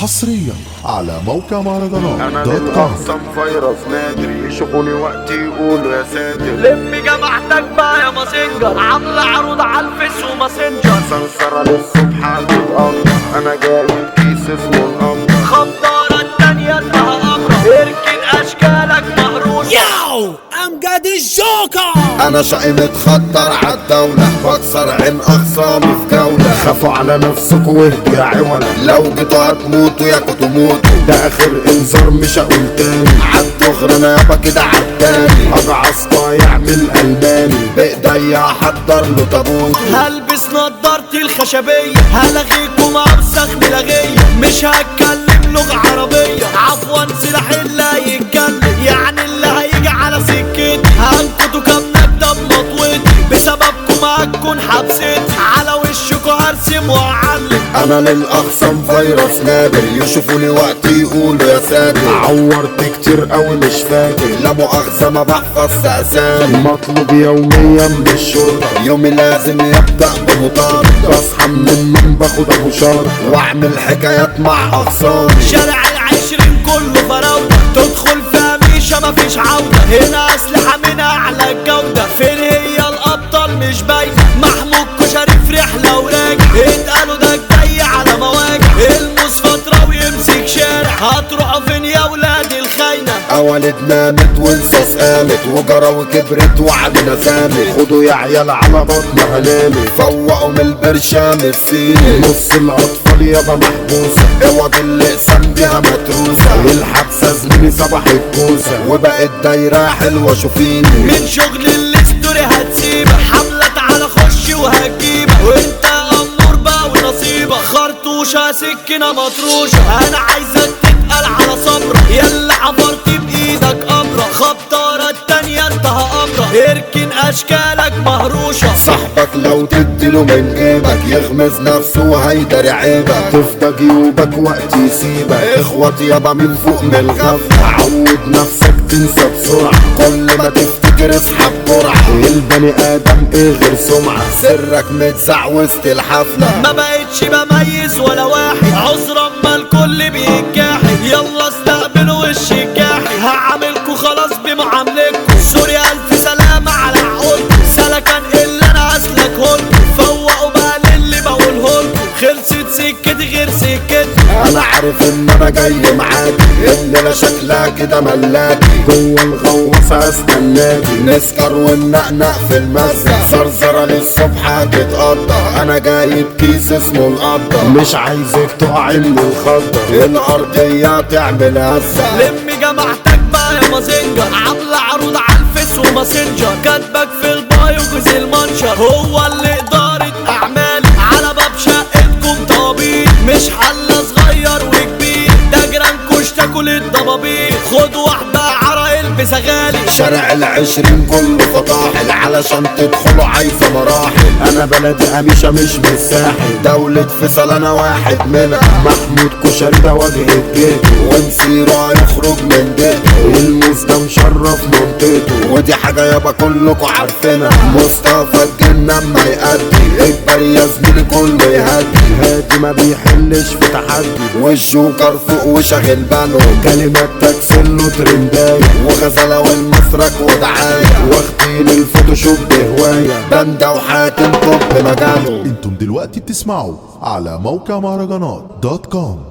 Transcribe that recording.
حصريا على موقع مهرجانات انا دوت كوم للاقسم فيروس نادر يشوفوني وقت يقولوا يا ساتر لم جماعتك بقى يا ماسنجر عاملة عروض على الفيس وماسنجر سنسرة للصبح هتبقى انا جايب كيس اسمه القمر خضارة التانية انها امرة اركن اشكالك مهروسة ياو امجد الجوكر انا شقي متخطر عالدولة بكسر عين اخصامي في جولة خافوا على نفسكوا واهدوا يا عوالة لو جيتوا هتموتوا ياكوا تموتوا ده اخر انذار مش هقول تاني عالدغري انا يابا كده عالتاني اجعص يعمل الماني بايديا احضر له تابوت هلبس نضارتي الخشبية هلغيكم اوسخ ملغية مش هتكلم لغة عربية عفوا سلاحي اللي هيتكلم يعني اللي هيجي على سكتي هنكتوا كام نكدة بمطوتي بسببكم هتكون حبستي على وشكوا هرسم واعلم انا للاخصم فيروس نادر يشوفوني وقت يقولوا يا ساتر عورت كتير قوي مش فاكر لا مؤاخذة ما بحفظ اسامي مطلوب يوميا بالشرطة يومي لازم يبدأ بمطار بصحى من النوم باخد ابو شهر واعمل حكايات مع اخصامي شارع العشرين كله فراودة تدخل فيها ميشة مفيش عودة هنا أسلحة من أعلى الجودة فين هي الأبطال مش باينة محمود كشري في رحلة وراجع اتقالوا ده جاي على مواجع الموس فترة ويمسك شارع هتروحوا فين يا ولاد الخاينة أولد نامت والصاص قامت وجرى وكبرت وعدنا سامت خدوا يا عيال على بطن هنامي فوقوا من البرشام الصيني نص الأطفال يابا محبوسة اوعى اللقسام بيها متروسة الحبسة زميلي صباح الكوسة وبقت دايرة حلوة شوفيني من شغل الاستوري هتسيبك حملة تعالى خش وهتجيبك وانت امور بقى ونصيبك خرطوشة سكينة مطروشة انا عايزك تتقل على صبرك يلا حفرت بايدك امرة خبطارة التانية انتهى امرة اركن اشكالك مهروشة صاحبك لو تديله من جيبك يغمز نفسه وهيدري عيبك تفضى جيوبك وقت يسيبك اخوات يابا من فوق من الغفلة عود نفسك تنسى بسرعة كل ما تفتكر اسحب جرعة البني ادم ايه غير سمعة سرك متسع وسط الحفلة ما بقتش بميز ولا واحد عذرا ما الكل بيتجاحد يلا استقبلوا وش الجاحد هعاملكوا خلاص بمعاملتكوا سوري الف سلامة على عقولكوا سلكن الا انا اسلك هولكوا فوقوا بقى للي بقولهولكوا خلصت سكتي غير سكتي انا عارف ان انا جاي معاكي اننا شكلها كده ملاكي جوه الغواصة استناكي نسكر وننقنق في المزة زرزرة للصبح هتتقضى انا جايب كيس اسمه القضة مش عايزك تقعي من الخضة الارضية تعمل هزة لم جماعتك بقى يا مازنجر عاملة عروض على الفيس وماسنجر كاتبك في البايو جوز المنشر هو اللي إدارة أعمالي على باب شقتكم طبيب مش حل صغير وكبير ده جرانكوش تاكل الضبابير خد واحدة عرق البس غالي شارع العشرين كله فطاحل علشان تدخلوا عايزة مراحل انا بلدي قميشة مش من الساحل دولة فيصل انا واحد منها محمود كشري ده واجهة جيته ونسيره يخرج من بيته الموس ده مشرف منطقته ودي حاجة يابا كلكوا عارفينها مصطفى الجنة اما يأدي اكبر يا زميلي كله يهدي هادي ما بيحلش في تحدي والجوكر فوق وشاغل باله كلمات تكسله ترنداية وغزلة والمسرك ودعاية واخدين الفوتوشوب بهواية باندا وحاتم طب مجاله انتم دلوقتي بتسمعوا على موقع مهرجانات دوت كوم